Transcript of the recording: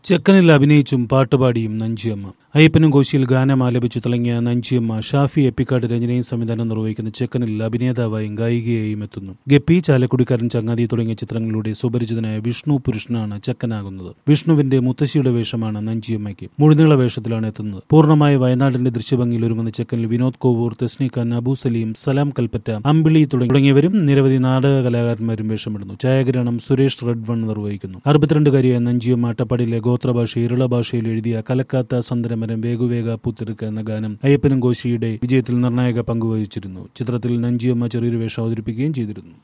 ചെക്കനിൽ അഭിനയിച്ചും പാട്ടുപാടിയും നഞ്ചിയമ്മ അയ്യപ്പനും കോശിയിൽ ഗാനം ആലപിച്ചു തുടങ്ങിയ നഞ്ചിയമ്മ ഷാഫി എപ്പിക്കാട് രചനയും സംവിധാനം നിർവഹിക്കുന്ന ചെക്കനിൽ അഭിനേതാവായും ഗായികയായും എത്തുന്നു ഗപ്പി ചാലക്കുടിക്കാരൻ ചങ്ങാതി തുടങ്ങിയ ചിത്രങ്ങളിലൂടെ സുപരിചിതനായ വിഷ്ണു പുരുഷനാണ് ചെക്കനാകുന്നത് വിഷ്ണുവിന്റെ മുത്തശ്ശിയുടെ വേഷമാണ് നഞ്ചിയമ്മയ്ക്ക് മുഴുനീള വേഷത്തിലാണ് എത്തുന്നത് പൂർണ്ണമായ വയനാടിന്റെ ദൃശ്യഭംഗിയിൽ ഒരുങ്ങുന്ന ചെക്കനിൽ വിനോദ് കോവൂർ തെസ്നി ഖാൻ അബു സലീം സലാം കൽപ്പറ്റ അമ്പിളി തുടങ്ങിയവരും നിരവധി നാടക കലാകാരന്മാരും വേഷമിടുന്നു ഛായാഗ്രഹണം സുരേഷ് റെഡ്വൺ നിർവഹിക്കുന്നു അറുപത്തിരണ്ടുകാരിയായ നഞ്ചിയമ്മ അട്ടപ്പാടിയിലെ ഗോത്രഭാഷ ഇരള ഭാഷയിൽ എഴുതിയ കലക്കാത്ത സന്ദരമരം വേഗുവേഗ പൂത്തിരുക്ക എന്ന ഗാനം അയ്യപ്പനും കോശിയുടെ വിജയത്തിൽ നിർണായക പങ്കുവഹിച്ചിരുന്നു ചിത്രത്തിൽ നഞ്ചിയമ്മ ചെറിയൊരു വേഷം അവതരിപ്പിക്കുകയും ചെയ്തിരുന്നു